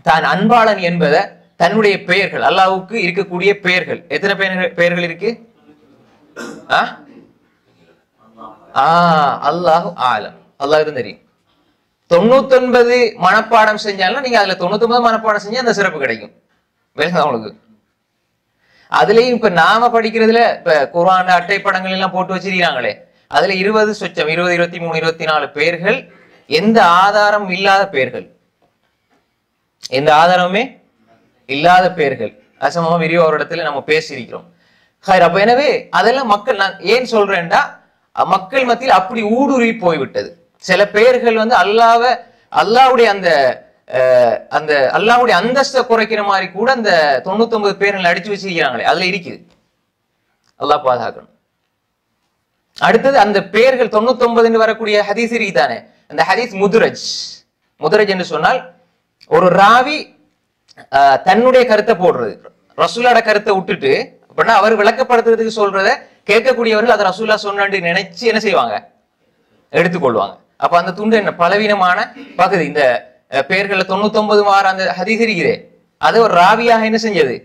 தான் அன்பாளன் என்பதை தன்னுடைய பெயர்கள் அல்லாஹ்வுக்கு இருக்கக்கூடிய பெயர்கள் எத்தனை பெயர்கள் பெயர்கள் இருக்கு ஆ ஆ அல்லாஹ் ஆலம் அல்லாஹ் தெரியும் தொண்ணூத்தொன்பது மனப்பாடம் செஞ்சாலும் நீங்க அதுல தொண்ணூத்தொன்பது மனப்பாடம் செஞ்சா அந்த சிறப்பு கிடைக்கும் விளங்குதா உங்களுக்கு அதுலயும் இப்ப நாம படிக்கிறதுல இப்ப குர்ஆன் அட்டை படங்கள் எல்லாம் போட்டு வச்சிருக்காங்களே அதுல இருபது சொச்சம் இருபது இருபத்தி மூணு இருபத்தி நாலு பேர்கள் எந்த ஆதாரம் இல்லாத பேர்கள் எந்த ஆதாரமுமே இல்லாத பேர்கள் அசமமா விரிவா ஒரு இடத்துல நம்ம பேசியிருக்கிறோம் ஹைர் அப்ப எனவே அதெல்லாம் மக்கள் நான் ஏன் சொல்றேன்டா அஹ் மக்கள் மத்தியில் அப்படி ஊடுருவி போய்விட்டது சில பெயர்கள் வந்து அல்லாவ அல்லாவுடைய அந்த அஹ், அந்த அல்லாவுடைய அந்தஸ்தை குறைக்கிற மாதிரி கூட அந்த தொண்ணூத்தி ஒன்பது பேர்கள் அடிச்சு வச்சிருக்கிறாங்களே அதுல இருக்குது அல்லாஹ் பாதுகாக்கணும் அடுத்தது அந்த பெயர்கள் தொண்ணூத்தி ஒன்பதுன்னு வரக்கூடிய ஹதீஸ் தானே அந்த ஹதீஸ் முதுரஜ் முதுரஜ் என்று சொன்னால் ஒரு ராவி ஆஹ், தன்னுடைய கருத்தை போடுறது ரசூலோட கருத்தை விட்டுட்டு அப்படின்னா அவர் விளக்கப்படுத்துறதுக்கு சொல்றத கேட்கக்கூடியவர்கள் அதை ரசூல்லா சொன்னான்னு நினைச்சு என்ன செய்வாங்க எடுத்துக்கொள்வாங்க அப்ப அந்த துண்டு என்ன பலவீனமான பகுதி இந்த அஹ், பெயர்கள்ல தொண்ணூத்தி ஒன்பது வார அந்த ஹதீஸ் இருக்குதே அது ஒரு ராவியாக என்ன செஞ்சது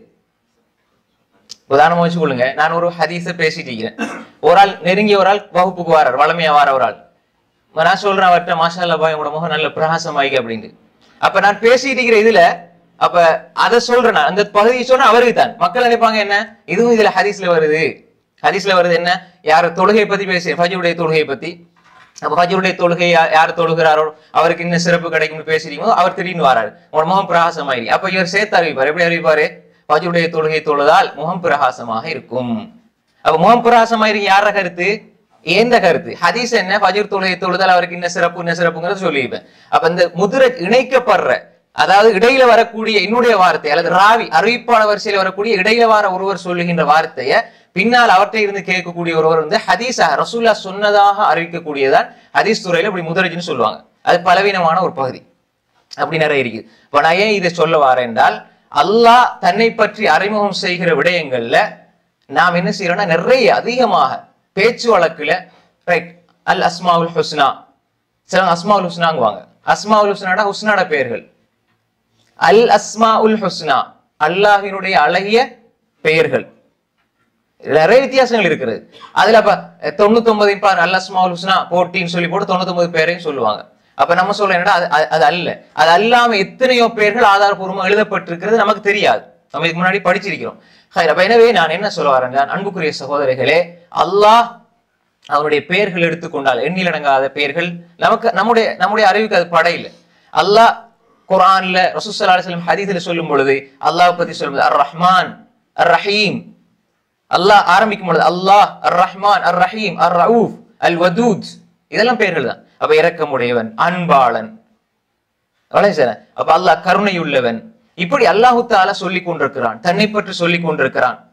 உதாரணமா வச்சுக்கொள்ளுங்க நான் ஒரு ஹதீஸ பேசிட்டு இருக்கிறேன் ஒரு ஆள் நெருங்கிய ஒரு ஆள் வகுப்புக்கு வாரார் வளமையா வார ஒரு ஆள் இப்ப நான் சொல்றேன் அவர்கிட்ட மாஷா அல்லா பாய் உங்களோட முகம் நல்ல பிரகாசமாயிக்க அப்படின்ட்டு அப்ப நான் பேசிட்டு இருக்கிற இதுல அப்ப அதை சொல்றேன் நான் அந்த பகுதியை சொன்னா அவருக்கு தான் மக்கள் நினைப்பாங்க என்ன இதுவும் இதுல ஹதீஸ்ல வருது ஹதீஸ்ல வருது என்ன யார் தொழுகை பத்தி பேசி ஃபஜ்ருடைய தொழுகை பத்தி அப்ப ஃபஜ்ருடைய தொழுகை யா- யார் தொழுகிறாரோ அவருக்கு இன்னும் சிறப்பு கிடைக்கும்னு பேசுறீங்களோ அவர் திடீர்னு வராரு உங்களோட முகம் பிரகாசமாயி அப்ப இவர் சேர்த்து அறிவிப்பார் எப்படி அறிவிப்பாரு ஃபஜ்ருடைய தொழுகை தொழுதால் முகம் பிரகாசமாக இருக்கும் அப்ப முகம் பிரகாசமாயிருக்கு யார கருத்து ஏந்த கருத்து ஹதீஸ் என்ன ஃபஜ்ர் தொழுகை தொழுதால் அவருக்கு இன்ன சிறப்பு இன்ன சிறப்புங்கிறத சொல்லியிருப்பேன் அப்ப இந்த முதிரை இணைக்கப்படுற அதாவது இடையில வரக்கூடிய என்னுடைய வார்த்தை அல்லது ராவி அறிவிப்பாளர் வரிசையில வரக்கூடிய இடையில வர ஒருவர் சொல்லுகின்ற வார்த்தைய பின்னால் அவர்கிட்ட இருந்து கேட்கக்கூடிய ஒருவர் வந்து ஹதீஸாக ரசூல்லா சொன்னதாக அறிவிக்கக்கூடியதான் ஹதீஸ் துறையில இப்படி முதரஜ்னு சொல்லுவாங்க அது பலவீனமான ஒரு பகுதி அப்படி நிறைய இருக்குது இப்ப நான் ஏன் இதை சொல்ல வரேன் என்றால் அல்லாஹ் தன்னை பற்றி அறிமுகம் செய்கிற விடயங்கள்ல நாம் என்ன செய்யறோம்னா நிறைய அதிகமாக பேச்சு வழக்குல ரைட் அல் அஸ்மாவுல் ஹுஸ்னா சிலவங்க அஸ்மாவுல் ஹுஸ்னாங்குவாங்க அஸ்மாவுல் ஹுஸ்னாடா ஹுஸ்னாட பெயர்கள் அல் அஸ்மா உல் ஹுஸ்னா அல்லாஹினுடைய அழகிய பெயர்கள் நிறைய வித்தியாசங்கள் இருக்கிறது அதுல அப்ப தொண்ணூத்தி ஒன்பது பார் அல் அஸ்மா உல் ஹுஸ்னா போட்டின்னு சொல்லி போட்டு தொண்ணூத்தி ஒன்பது பேரையும் சொல்லுவாங்க அப்ப நம்ம சொல்ல என்னடா அது அது- அது அல்ல அது அல்லாம எத்தனையோ பேர்கள் ஆதாரபூர்வமா எழுதப்பட்டிருக்கிறது நமக்கு தெரியாது நம்ம இதுக்கு முன்னாடி படிச்சிருக்கிறோம் ஹைர், அப்ப எனவே நான் என்ன சொல்ல வரேன் நான் அன்புக்குரிய சகோதரிகளே அல்லாஹ் அவருடைய பெயர்கள் எடுத்துக்கொண்டால் எண்ணிலடங்காத பெயர்கள் நமக்கு நம்முடைய நம்முடைய அறிவுக்கு அது படையில அல்லாஹ் குர்ஆன்ல ரசூலுல்லாஹி அலைஹி வஸல்லம் ஹதீஸ்ல சொல்லும் பொழுது அல்லாஹ் பத்தி சொல்லும்போது அர் ரஹ்மான் அர் ரஹீம் அல்லாஹ் ஆரம்பிக்கும் பொழுது அல்லாஹ் அர் ரஹ்மான் அர் ரஹீம் அர் ரவுஃப் அல் வதூத் இதெல்லாம் பெயர்கள் தான் அப்ப இரக்கமுடையவன் அன்பாளன் அவ்வளவு சார் அப்ப அல்லாஹ் கருணையுள்ளவன் இப்படி அல்லாஹு தாலா சொல்லிக் கொண்டிருக்கிறான் தன்னை பற்றி சொல்லிக் கொண்டிருக்கிறான்